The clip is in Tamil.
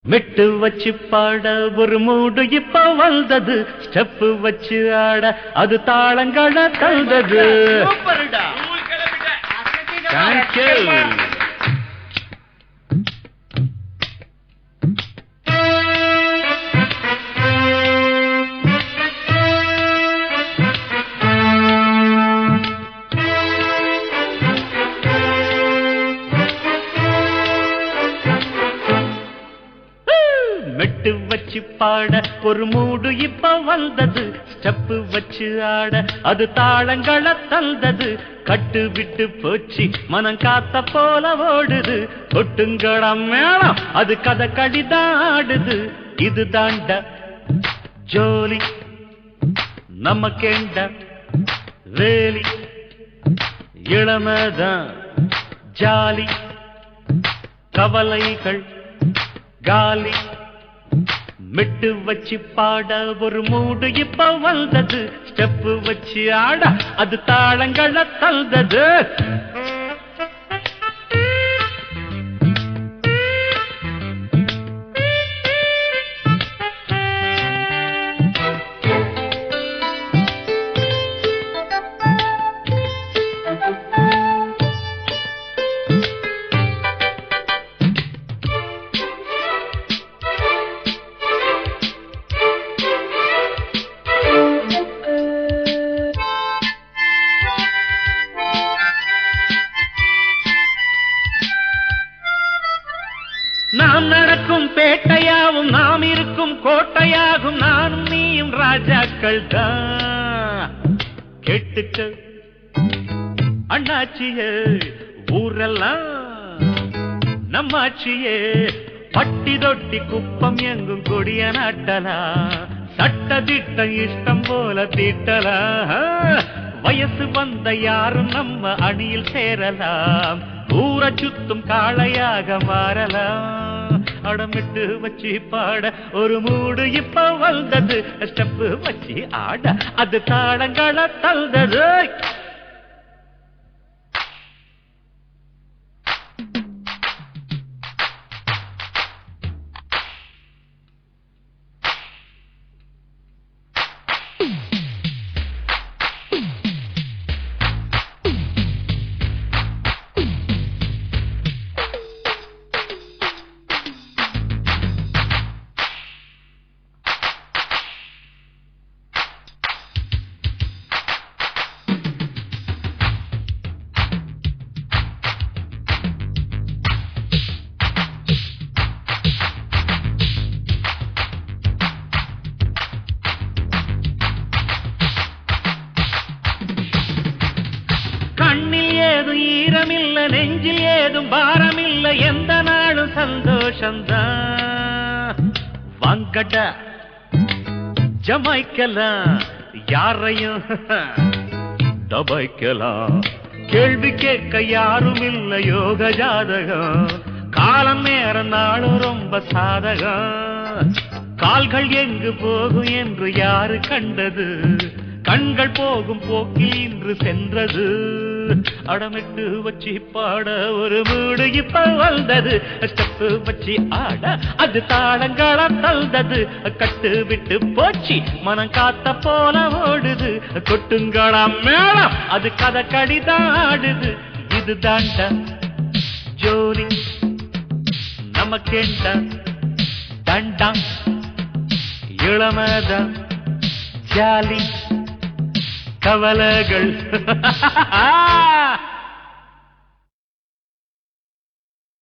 மெட்டு வச்சு பாட ஒரு மூடு இப்ப வந்தது ஸ்டெப் வச்சு ஆட அது தாளங்கள தந்தது சூப்பர்டா Thank you. மெட்டு வச்சு பாட ஒரு மூடு இப்ப வந்தது ஸ்டெப் வச்சு ஆட அது தாளங்கள தந்தது கட்டு விட்டு போச்சு மனம் காத்த போல ஓடுது கொட்டுங்களம் மேளம் அது கதை கடிதான் ஆடுது இது தாண்ட ஜோலி நமக்கேண்ட வேலி இளமதான் ஜாலி கவலைகள் காலி மெட்டு வச்சு பாட ஒரு மூடு இப்ப வந்தது ஸ்டெப் வச்சு ஆட அது தாளங்கள தந்தது நாம் நடக்கும் பேட்டையாவும் நாம் இருக்கும் கோட்டையாகும் நானும் நீயும் ராஜாக்கள் தான் கேட்டுக்க அண்ணாச்சியே ஊரெல்லாம் நம்மாச்சியே பட்டி தொட்டி குப்பம் எங்கும் கொடிய நாட்டலா சட்ட திட்டம் இஷ்டம் போல தீட்டலா வயசு வந்த யாரும் நம்ம அணியில் சேரலாம் ஊர சுத்தும் காளையாக மாறலாம் அடமிட்டு வச்சு பாட ஒரு மூடு இப்ப வந்தது ஸ்டெப் வச்சு ஆட அது தாளங்கள தந்தது கண்ணில் ஏதும் ஈரமில்ல நெஞ்சில் ஏதும் பாரமில்ல எந்த நாளும் சந்தோஷம்தான் வாங்கட ஜமாய்க்கலாம் யாரையும் தபாய்க்கலாம் கேள்வி கேட்க யாரும் இல்ல யோக ஜாதகம் காலம் நேரம் நாளும் ரொம்ப சாதகம் கால்கள் எங்கு போகும் என்று யாரு கண்டது கண்கள் போகும் போக்கில் இன்று சென்றது அடமிட்டு வச்சு பாட ஒரு வீடு இப்ப வந்தது ஸ்டெப்பு வச்சு ஆட அது தாளங்கள தந்தது கட்டு விட்டு போச்சு மனம் காத்த போல ஓடுது கொட்டுங்களா மேளம் அது கதை கடிதான் ஆடுது இது தாண்ட ஜோலி நமக்கேண்ட தண்டம் இளமதான் ஜாலி கவலைகள்